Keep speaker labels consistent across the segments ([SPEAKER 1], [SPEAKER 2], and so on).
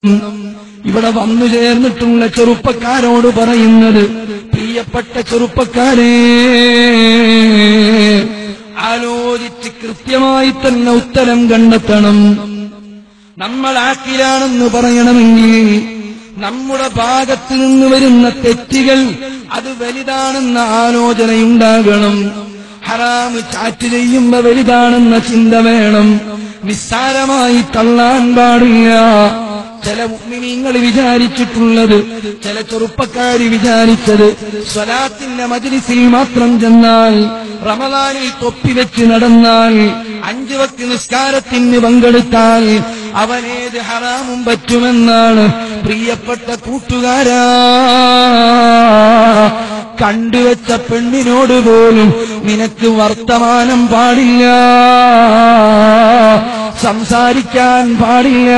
[SPEAKER 1] ഇവിടെ വന്നു ചേർന്നിട്ടുള്ള ചെറുപ്പക്കാരോട് പറയുന്നത് പ്രിയപ്പെട്ട ചെറുപ്പക്കാരെ ആലോചിച്ച് കൃത്യമായി തന്നെ ഉത്തരം കണ്ടെത്തണം നമ്മൾ ആക്കിലാണെന്ന് പറയണമെങ്കിൽ നമ്മുടെ ഭാഗത്ത് നിന്ന് വരുന്ന തെറ്റുകൾ അത് വലുതാണെന്ന ആലോചനയുണ്ടാകണം ഹറാമ് ചാറ്റ് ചെയ്യുമ്പോ വലുതാണെന്ന ചിന്ത വേണം നിസ്സാരമായി തള്ളാൻ പാടില്ല ചില മുഗ്മിനീങ്ങൾ വിചാരിച്ചിട്ടുള്ളത് ചില ചെറുപ്പക്കാര് വിചാരിച്ചത് സ്വലാത്തിന്റെ മജ്ലിസിൽ മാത്രം ചെന്നാൽ റമദാനിൽ തൊപ്പിവെച്ച് നടന്നാൽ അഞ്ചു വക്തി നിസ്കാരത്തിന് പങ്കെടുത്താൽ അവനേത് ഹറാമും പറ്റുമെന്നാണ് പ്രിയപ്പെട്ട കൂട്ടുകാരാ കണ്ടുവച്ച പെണ്ണിനോട് പോലും നിനക്ക് വർത്തമാനം പാടില്ല സംസാരിക്കാൻ പാടില്ല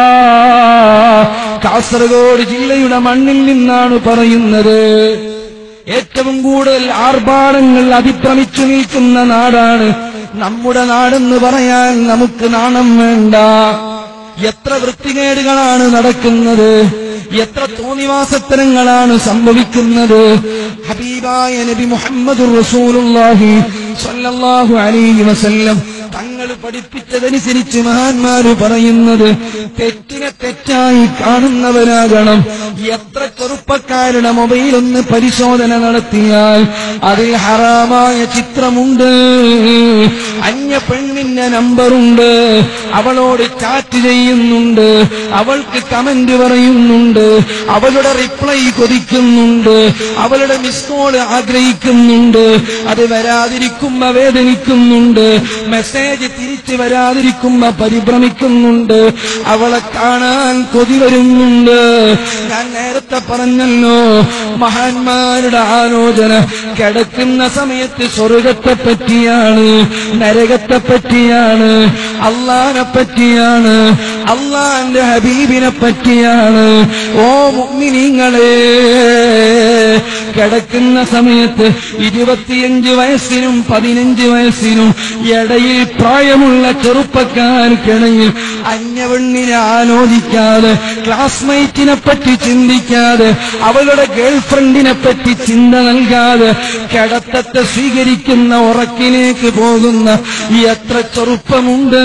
[SPEAKER 1] കാസർഗോഡ് ജില്ലയുടെ മണ്ണിൽ നിന്നാണ് പറയുന്നത് ഏറ്റവും കൂടുതൽ ആർഭാടങ്ങൾ അതിക്രമിച്ചു നിൽക്കുന്ന നാടാണ് നമ്മുടെ നാടെന്ന് പറയാൻ നമുക്ക് നാണം വേണ്ട എത്ര വൃത്തികേടുകളാണ് നടക്കുന്നത് എത്ര തോന്നിവാസത്തരങ്ങളാണ് സംഭവിക്കുന്നത് ഹബീബായ നബി മുഹമ്മദ് റസൂലുള്ളാഹി സ്വല്ലല്ലാഹു അലൈഹി വസല്ലം തങ്ങൾ പഠിപ്പിച്ചതനുസരിച്ച് മഹാന്മാര് പറയുന്നത് തെറ്റിനെ തെറ്റായി കാണുന്നവരാകണം എത്ര ചെറുപ്പക്കാരുടെ മൊബൈൽ ഒന്ന് പരിശോധന നടത്തിയാൽ അതിൽ ഹറാമായ ചിത്രമുണ്ട് അന്യ പെണ്ണിന്റെ നമ്പറുണ്ട് അവളോട് ചാറ്റ് ചെയ്യുന്നുണ്ട് അവൾക്ക് കമന്റ് പറയുന്നുണ്ട് അവളുടെ റിപ്ലൈ കൊതിക്കുന്നുണ്ട് അവളുടെ മിസ് കോൾ ആഗ്രഹിക്കുന്നുണ്ട് അത് വരാതിരിക്കുമ്പോ വേദനിക്കുന്നുണ്ട് മെസ്സേജ് തിരിച്ചു വരാതിരിക്കുമ്പോ പരിഭ്രമിക്കുന്നുണ്ട് അവളെ കാണാൻ കൊതി വരുന്നുണ്ട് ഞാൻ നേരത്തെ പറഞ്ഞല്ലോ മഹാന്മാരുടെ ആലോചന കിടക്കുന്ന സമയത്ത് സ്വർഗത്തെ പറ്റിയാണ് നരകത്തെ പറ്റിയാണ് അള്ളാനെ പറ്റിയാണ് അള്ളാന്റെ ഹബീബിനെ പറ്റിയാണ് ഓ മുഗ്മിനിങ്ങളെ കിടക്കുന്ന സമയത്ത് ഇരുപത്തിയഞ്ച് വയസ്സിനും പതിനഞ്ച് വയസ്സിനും ഇടയിൽ പ്രായമുള്ള ചെറുപ്പക്കാർക്കിടയിൽ അന്യവണ്ണിനെ ആലോചിക്കാതെ ക്ലാസ്മേറ്റിനെ പറ്റി ചിന്തിക്കാതെ അവളുടെ ഗേൾഫ്രണ്ടിനെ പറ്റി ചിന്ത നൽകാതെ കിടത്തത്തെ സ്വീകരിക്കുന്ന ഉറക്കിലേക്ക് പോകുന്ന എത്ര ചെറുപ്പമുണ്ട്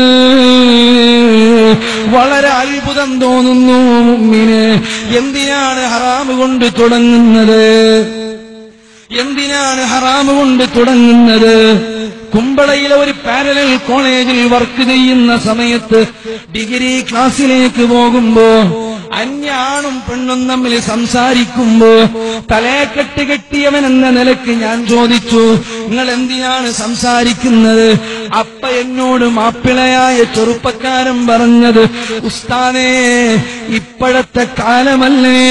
[SPEAKER 1] വളരെ അത്ഭുതം തോന്നുന്നു മുമ്മിന് എന്തിനാണ് ഹറാമ് കൊണ്ട് തുടങ്ങുന്നത് എന്തിനാണ് ഹറാമ് കൊണ്ട് തുടങ്ങുന്നത് കുമ്പളയിലെ ഒരു പാരലൽ കോളേജിൽ വർക്ക് ചെയ്യുന്ന സമയത്ത് ഡിഗ്രി ക്ലാസ്സിലേക്ക് പോകുമ്പോ അന്യ ആണും പെണ്ണും തമ്മിൽ സംസാരിക്കുമ്പോ തലേക്കെട്ട് കെട്ടിയവൻ എന്ന നിലക്ക് ഞാൻ ചോദിച്ചു നിങ്ങൾ എന്തിനാണ് സംസാരിക്കുന്നത് അപ്പ എന്നോട് മാപ്പിളയായ ചെറുപ്പക്കാരൻ പറഞ്ഞത് ഉസ്താദേ ഇപ്പോഴത്തെ കാലമല്ലേ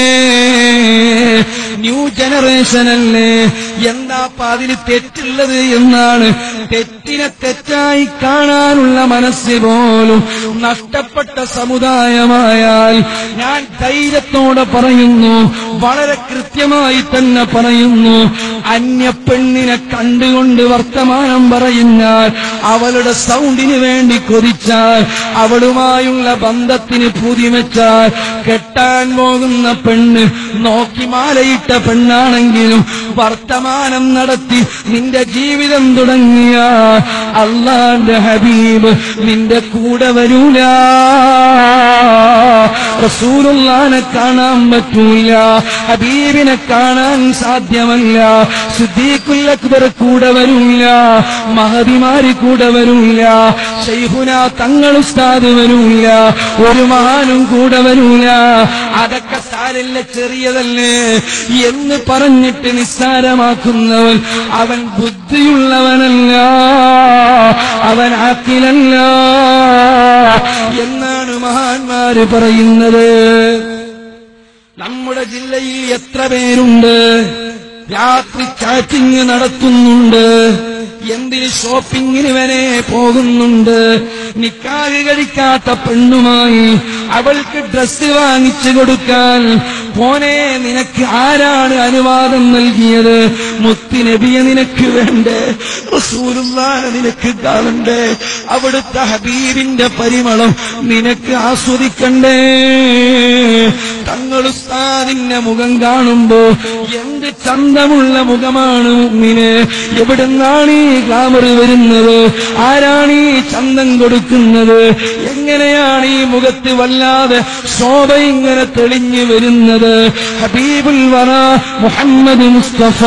[SPEAKER 1] ന്യൂ ജനറേഷൻ അല്ലേ എന്താ അതിന് തെറ്റുള്ളത് എന്നാണ് തെറ്റിനെ തെറ്റായി കാണാനുള്ള മനസ്സ് പോലും നഷ്ടപ്പെട്ട സമുദായമായാൽ ഞാൻ ധൈര്യത്തോടെ പറയുന്നു വളരെ കൃത്യമായി തന്നെ പറയുന്നു അന്യ പെണ്ണിനെ കണ്ടുകൊണ്ട് വർത്തമാനം പറഞ്ഞാൽ അവളുടെ സൗണ്ടിന് വേണ്ടി കൊതിച്ചാൽ അവളുമായുള്ള ബന്ധത്തിന് പുതിമെച്ചാൽ കെട്ടാൻ പോകുന്ന പെണ്ണ് നോക്കി മാലയിട്ട പെണ്ണാണെങ്കിലും വർത്തമാനം നടത്തി നിന്റെ ജീവിതം തുടങ്ങിയ അള്ളാന്റെ ഹബീബ് നിന്റെ കൂടെ വരൂല റസൂലുള്ളാനെ കാണാൻ പറ്റൂല ഹബീബിനെ കാണാൻ സാധ്യമല്ല സിദ്ദീഖുൽ അക്ബർ കൂടെ വരൂല മഹതിമാര് കൂടെ വരൂല ഷെയ്ഖുന തങ്ങൾ ഉസ്താദ് വരൂല ഒരു മഹാനും കൂടെ വരൂല അതൊക്കെ സാരല്ല ചെറിയതല്ലേ എന്ന് പറഞ്ഞിട്ട് നിസ്സാരമാക്കുന്നവൻ അവൻ ബുദ്ധിയുള്ളവനല്ല അവൻ ആക്കിലല്ല എന്നാണ് മഹാന്മാര് പറയുന്നത് നമ്മുടെ ജില്ലയിൽ എത്ര പേരുണ്ട് രാത്രി ചാറ്റിങ് നടത്തുന്നുണ്ട് എന്തിന് ഷോപ്പിങ്ങിന് വരെ പോകുന്നുണ്ട് നിക്കാഹ് കഴിക്കാത്ത പെണ്ണുമായി അവൾക്ക് ഡ്രസ്സ് വാങ്ങിച്ചു കൊടുക്കാൻ പോനെ നിനക്ക് ആരാണ് അനുവാദം നൽകിയത് മുത്തുനബിയെ നിനക്ക് വേണ്ടേ റസൂലുള്ളാനെ നിനക്ക് കാണണ്ടേ അവിടുത്തെ ഹബീബിന്റെ പരിമളം നിനക്ക് ആസ്വദിക്കണ്ടേ തങ്ങൾ ഉസ്താദിന്റെ മുഖം കാണുമ്പോ എന്ത് ചന്തമുള്ള മുഖമാണ് മുമ്മിന് എവിടുന്നാണ് ഈ ഗ്ലാമർ വരുന്നത് ആരാണ് ഈ ചന്തം കൊടുക്കുന്നത് എങ്ങനെയാണ് ഈ മുഖത്ത് വല്ലാതെ ശോഭ ഇങ്ങനെ തെളിഞ്ഞു വരുന്നത് ഹബീബുൽ വറ മുഹമ്മദ് മുസ്തഫ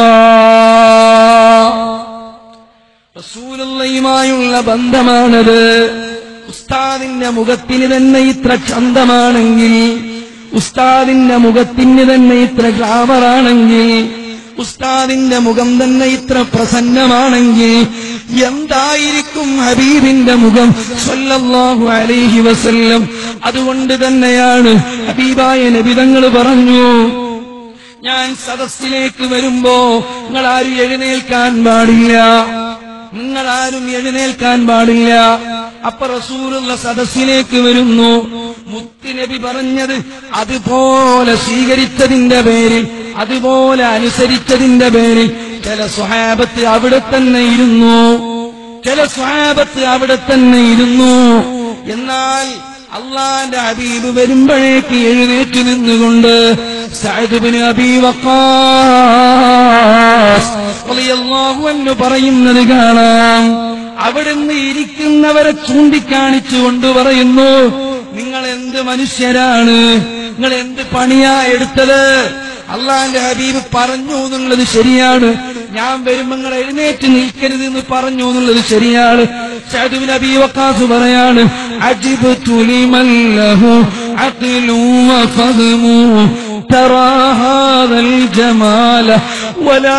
[SPEAKER 1] റസൂലുള്ളയുമായുള്ള ബന്ധമാണത് ഉസ്താദിന്റെ മുഖത്തിന് തന്നെ ഇത്ര ചന്തമാണെങ്കിൽ ഉസ്താദിന്റെ മുഖത്തിന് തന്നെ ഇത്ര ഗ്ലാമറാണെങ്കിൽ ഉസ്താദിന്റെ മുഖം തന്നെ ഇത്ര പ്രസന്നമാണെങ്കിൽ എന്തായിരിക്കും ഹബീബിന്റെ മുഖം സല്ലല്ലാഹു അലൈഹി വസല്ലം അതുകൊണ്ട് തന്നെയാണ് ഹബീബായ നബിതങ്ങൾ പറഞ്ഞു ഞാൻ സദസ്സിലേക്ക് വരുമ്പോ നിങ്ങൾ ആരും എഴുന്നേൽക്കാൻ പാടില്ല നിങ്ങൾ ആരും എഴുന്നേൽക്കാൻ പാടില്ല അപ്പൊ റസൂലുള്ള സദസ്സിലേക്ക് വരുന്നു മുത്തുനബി പറഞ്ഞത് അതുപോലെ സ്വീകരിച്ചതിന്റെ പേരിൽ അതുപോലെ അനുസരിച്ചതിന്റെ പേരിൽ ചില സ്വഹാബത്ത് അവിടെ തന്നെ ഇരുന്നു ചില സ്വഹാബത്ത് അവിടെ തന്നെ ഇരുന്നു എന്നാൽ അള്ളാന്റെ ഹബീബ് വരുമ്പോഴേക്ക് എഴുന്നേറ്റ് നിന്നുകൊണ്ട് സഅദ്ബിന് അബീ വഖാസ് റളിയല്ലാഹു അൻഹു പറയുന്നത് കാണാം അവിടുന്ന് ഇരിക്കുന്നവരെ ചൂണ്ടിക്കാണിച്ചുകൊണ്ട് പറയുന്നു നിങ്ങൾ എന്ത് മനുഷ്യരാണ് നിങ്ങൾ എന്ത് പണിയാ എടുത്തത് അള്ളാന്റെ ഹബീബ് പറഞ്ഞു എന്നുള്ളത് ശരിയാണ് ഞാൻ വരുമ്പോ നിങ്ങൾ എഴുന്നേറ്റ് നിൽക്കരുത് എന്ന് പറഞ്ഞു എന്നുള്ളത് ശരിയാണ് സഅദ് അബീ വഖാസ് പറയാണ് അജിബ്തു ലിമൻ ലഹു അഖ്ലു വഫഹ്മു തറാ ഹാദൽ ജമാല വലാ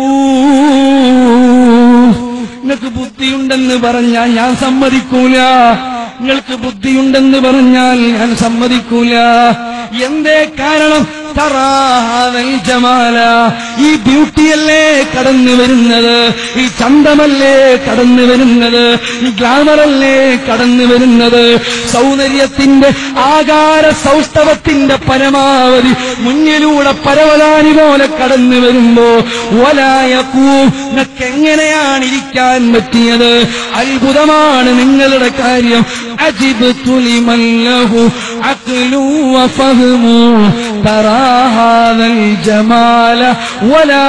[SPEAKER 1] യഖൂൻ നിങ്ങൾക്ക് ബുദ്ധിയുണ്ടെന്ന് പറഞ്ഞാൽ ഞാൻ സമ്മതിക്കൂല നിങ്ങൾക്ക് ബുദ്ധിയുണ്ടെന്ന് പറഞ്ഞാൽ ഞാൻ സമ്മതിക്കൂല എന്തേ കാരണം തറാഹൽ ജമാല ഈ ബ്യൂട്ടിയല്ലേ കടന്നു വരുന്നത് ഈ ചന്തമല്ലേ കടന്നു വരുന്നത് ഈ ഗ്ലാമറല്ലേ കടന്നു വരുന്നത് സൗന്ദര്യത്തിന്റെ ആകാര സൗഷ്ഠവത്തിന്റെ പരമാവധി മുന്നിലൂടെ പരവതാനി പോലെ കടന്നു വരുമ്പോ ഒലായക്കൂ നിങ്ങൾക്ക് എങ്ങനെയാണ് ഇരിക്കാൻ പറ്റിയത് അത്ഭുതമാണ് നിങ്ങളുടെ കാര്യം അജിബ് തുലിമല്ലഹു അഖ്ലു വഫഹ്മു തറാ ഹാദൽ ജമാല വലാ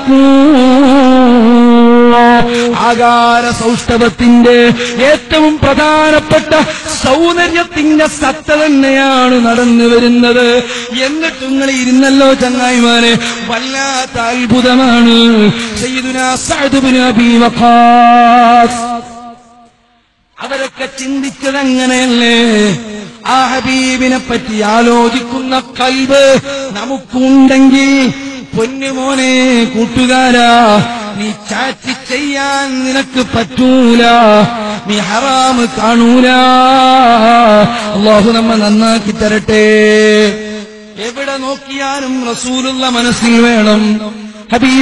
[SPEAKER 1] ആകാര സൗഷ്ഠവത്തിന്റെ ഏറ്റവും പ്രധാനപ്പെട്ട സൗന്ദര്യത്തിന്റെ സത്ത തന്നെയാണ് നടന്നു വരുന്നത് എന്നിട്ട് നിങ്ങൾ ഇരുന്നല്ലോ ചങ്ങായിമാരെ വല്ലാത്ത അത്ഭുതമാണ് സയ്യിദുനാ സഅദ് ഇബ്നു അബീ വഖാസ് അവരൊക്കെ ചിന്തിച്ചത് അങ്ങനെയല്ലേ ആ ഹബീബിനെ പറ്റി ആലോചിക്കുന്ന കൽവ് നമുക്കുണ്ടെങ്കിൽ പൊന്നുമോനെ കൂട്ടുകാരാ നീ ചാറ്റ് ചെയ്യാൻ നിനക്ക് പറ്റൂല നീ ഹറാമ് കാണൂല അള്ളാഹു നമ്മ നന്നാക്കി തരട്ടെ എവിടെ നോക്കിയാലും റസൂലുള്ള മനസ്സിൽ വേണം ഹബീബ്